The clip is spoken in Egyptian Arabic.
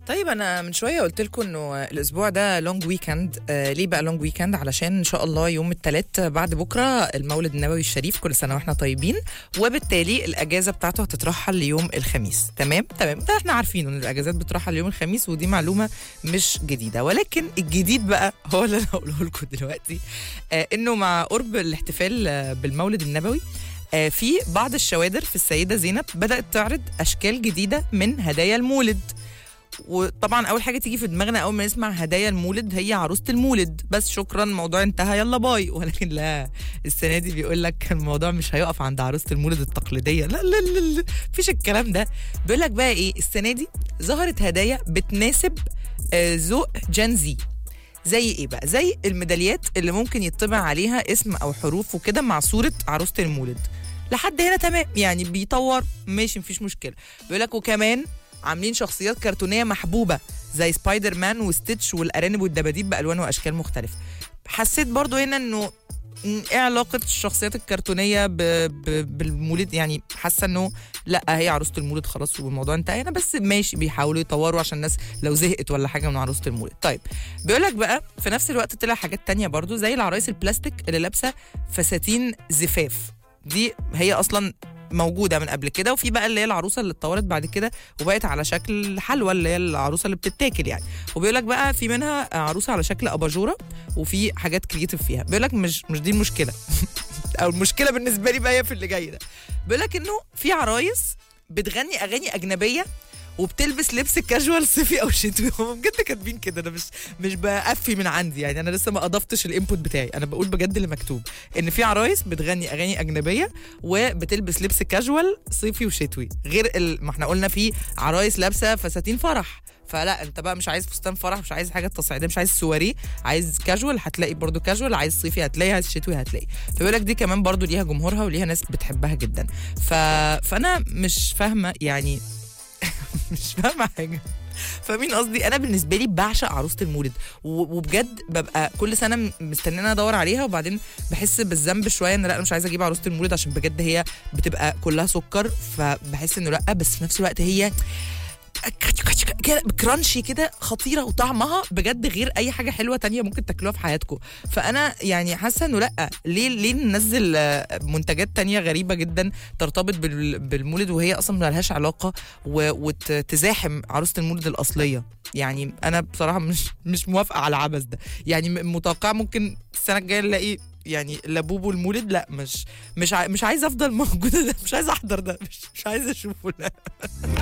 طيب انا من شويه قلت لكم انه الاسبوع ده لونج ويكند آه ليه بقى لونج ويكند علشان ان شاء الله يوم الثلاث بعد بكره المولد النبوي الشريف كل سنه واحنا طيبين وبالتالي الاجازه بتاعته هتترحل ليوم الخميس تمام تمام ده احنا عارفين ان الاجازات بترحل ليوم الخميس ودي معلومه مش جديده ولكن الجديد بقى هو اللي انا هقوله لكم دلوقتي آه انه مع قرب الاحتفال آه بالمولد النبوي آه في بعض الشوادر في السيده زينب بدات تعرض اشكال جديده من هدايا المولد وطبعا اول حاجه تيجي في دماغنا اول ما نسمع هدايا المولد هي عروسه المولد بس شكرا الموضوع انتهى يلا باي ولكن لا السنه دي بيقول لك الموضوع مش هيقف عند عروسه المولد التقليديه لا لا لا, لا مفيش الكلام ده بيقول لك بقى ايه السنه دي ظهرت هدايا بتناسب آه، ذوق جان زي زي ايه بقى زي الميداليات اللي ممكن يطبع عليها اسم او حروف وكده مع صوره عروسه المولد لحد هنا تمام يعني بيطور ماشي مفيش مشكله بيقول لك وكمان عاملين شخصيات كرتونيه محبوبه زي سبايدر مان وستيتش والارانب والدباديب بالوان واشكال مختلفه حسيت برضو هنا انه م، ايه علاقه الشخصيات الكرتونيه ب... ب... بالمولد يعني حاسه انه لا هي عروسه المولد خلاص والموضوع انتهى هنا بس ماشي بيحاولوا يطوروا عشان الناس لو زهقت ولا حاجه من عروسه المولد طيب بيقول لك بقى في نفس الوقت طلع حاجات تانية برضو زي العرايس البلاستيك اللي لابسه فساتين زفاف دي هي اصلا موجوده من قبل كده وفي بقى اللي هي العروسه اللي اتطورت بعد كده وبقت على شكل حلوى اللي هي العروسه اللي بتتاكل يعني وبيقول لك بقى في منها عروسه على شكل اباجوره وفي حاجات كرييتيف فيها بيقول لك مش مش دي المشكله او المشكله بالنسبه لي بقى هي في اللي جاي ده بيقول لك انه في عرايس بتغني اغاني اجنبيه وبتلبس لبس كاجوال صيفي او شتوي هم بجد كاتبين كده انا مش مش بقفي من عندي يعني انا لسه ما اضفتش الانبوت بتاعي انا بقول بجد اللي مكتوب ان في عرايس بتغني اغاني اجنبيه وبتلبس لبس كاجوال صيفي وشتوي غير ال... ما احنا قلنا في عرايس لابسه فساتين فرح فلا انت بقى مش عايز فستان فرح مش عايز حاجه تصعيديه مش عايز سواري عايز كاجوال هتلاقي برضو كاجوال عايز صيفي هتلاقي عايز شتوي هتلاقي فبيقول لك دي كمان برضو ليها جمهورها وليها ناس بتحبها جدا ف... فانا مش فاهمه يعني مش فاهمه حاجه فاهمين قصدي انا بالنسبه لي بعشق عروسه المولد و- وبجد ببقى كل سنه م- مستنيه ادور عليها وبعدين بحس بالذنب شويه ان لا انا مش عايزه اجيب عروسه المولد عشان بجد هي بتبقى كلها سكر فبحس انه لا بس في نفس الوقت هي كده كرانشي كده خطيره وطعمها بجد غير اي حاجه حلوه تانية ممكن تاكلوها في حياتكم فانا يعني حاسه انه لا ليه ليه ننزل آه، منتجات تانية غريبه جدا ترتبط بال- بالمولد وهي اصلا ملهاش علاقه وتزاحم عروسه المولد الاصليه يعني انا بصراحه مش مش موافقه على العبث ده يعني م- متوقعه ممكن السنه الجايه نلاقي يعني لابوبو المولد لا مش مش عاي- مش عايزه افضل موجوده ده مش عايزه احضر ده مش, مش عايزه اشوفه لا